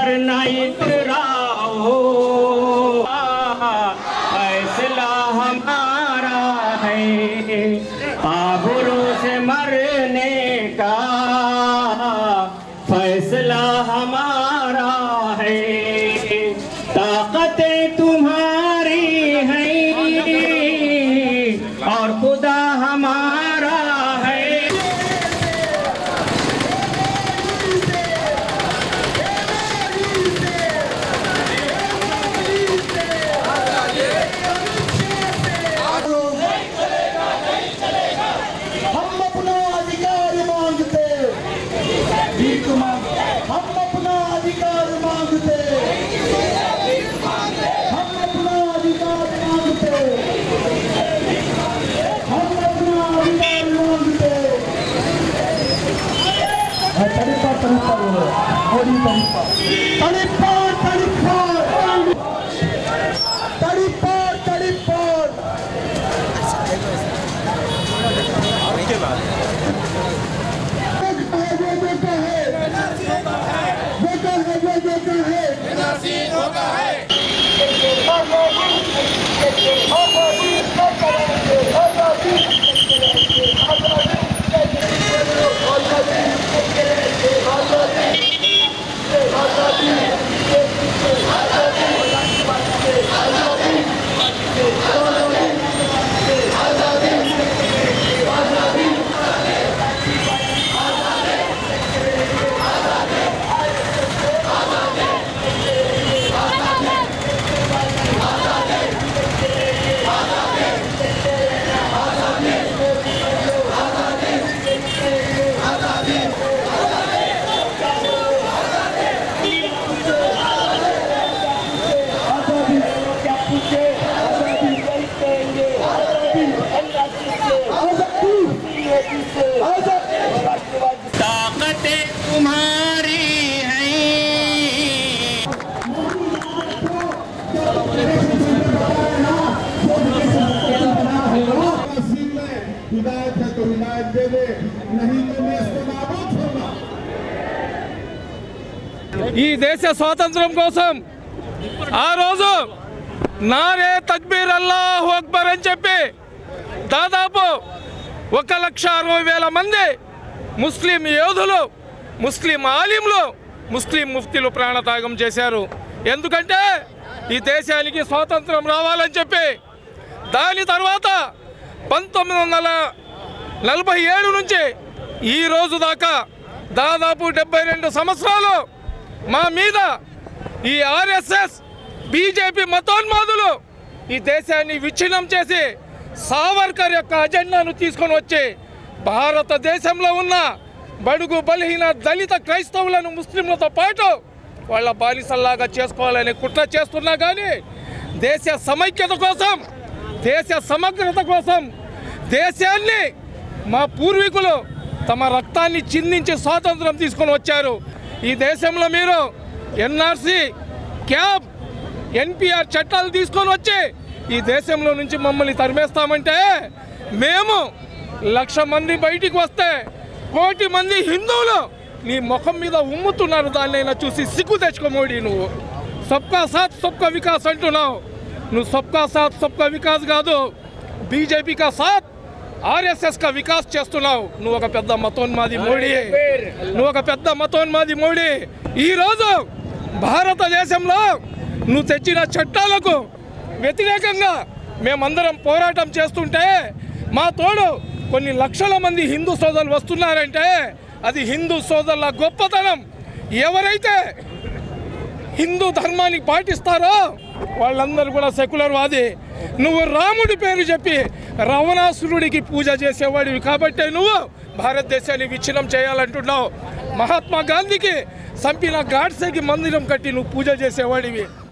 करना इतराओ फैसला हमारा है आबरू से मरने का फैसला हमारा है ताकतें तुम्हारी हैं और खुदा हमारा है हम अपना अधिकार मांगते भीख मांग हम अपना अधिकार मांगते हम अपना अधिकार मांगते हम अपना अधिकार मांगते तड़पा तड़पा बोलो मोदी तड़पा तड़पा तड़पा तड़पा तड़पा ताकतें तुम्हारी हैं हिदायत है तो हिदायत दे दे नहीं तो मैं इसको नाबूद होगा ఈ దేశ స్వాతంత్రం కోసం ఆ రోజు నారే తక్బీర్ అల్లాహు అక్బర్ అని చెప్పి దాదాపు ఒక లక్ష అరవై వేల మంది ముస్లిం యోధులు ముస్లిం ఆలింలు ముస్లిం ముఫ్తీలు ప్రాణత్యాగం చేశారు ఎందుకంటే ఈ దేశానికి స్వాతంత్రం రావాలని చెప్పి దాని తర్వాత పంతొమ్మిది వందల నలభై ఏడు నుంచి ఈ రోజు దాకా దాదాపు డెబ్బై రెండు సంవత్సరాలు మా మీద ఈ ఆర్ఎస్ఎస్ బీజేపీ మతోన్మాదులు ఈ దేశాన్ని విచ్ఛిన్నం చేసి సావర్కర్ యొక్క అజెండాను తీసుకొని వచ్చి భారతదేశంలో ఉన్న బడుగు బలహీన దళిత క్రైస్తవులను ముస్లింలతో పాటు వాళ్ళ బానిసల్లాగా చేసుకోవాలనే కుట్ర చేస్తున్నా కానీ దేశ సమైక్యత కోసం దేశ సమగ్రత కోసం దేశాన్ని మా పూర్వీకులు తమ రక్తాన్ని చిందించి స్వాతంత్రం తీసుకొని వచ్చారు ఈ దేశంలో మీరు ఎన్ఆర్సి క్యాబ్ ఎన్పిఆర్ చట్టాలు తీసుకొని వచ్చి ఈ దేశంలో నుంచి మమ్మల్ని తరిమేస్తామంటే మేము లక్ష మంది బయటికి వస్తే కోటి మంది హిందువులు నీ ముఖం మీద ఉమ్ముతున్నారు దాన్నైనా చూసి సిగ్గు తెచ్చుకో మోడీ నువ్వు సబ్కా సాత్ సబ్కా వికాస్ అంటున్నావు నువ్వు సబ్కా సాత్ సబ్కా వికాస్ కాదు బీజేపీ కా సాత్ ఆర్ఎస్ఎస్ కా వికాస్ చేస్తున్నావు నువ్వు ఒక పెద్ద మతోన్మాది మోడీ నువ్వు ఒక పెద్ద మతోన్మాది మోడీ ఈరోజు భారతదేశంలో నువ్వు తెచ్చిన చట్టాలకు వ్యతిరేకంగా మేమందరం పోరాటం చేస్తుంటే మా తోడు కొన్ని లక్షల మంది హిందూ సోదరులు వస్తున్నారంటే అది హిందూ సోదరుల గొప్పతనం ఎవరైతే హిందూ ధర్మాన్ని పాటిస్తారో వాళ్ళందరూ కూడా సెక్యులర్ వాది నువ్వు రాముడి పేరు చెప్పి రావణాసురుడికి పూజ చేసేవాడివి కాబట్టి నువ్వు భారతదేశాన్ని విచ్ఛిన్నం చేయాలంటున్నావు మహాత్మా గాంధీకి చంపిన గాడ్సేకి మందిరం కట్టి నువ్వు పూజ చేసేవాడివి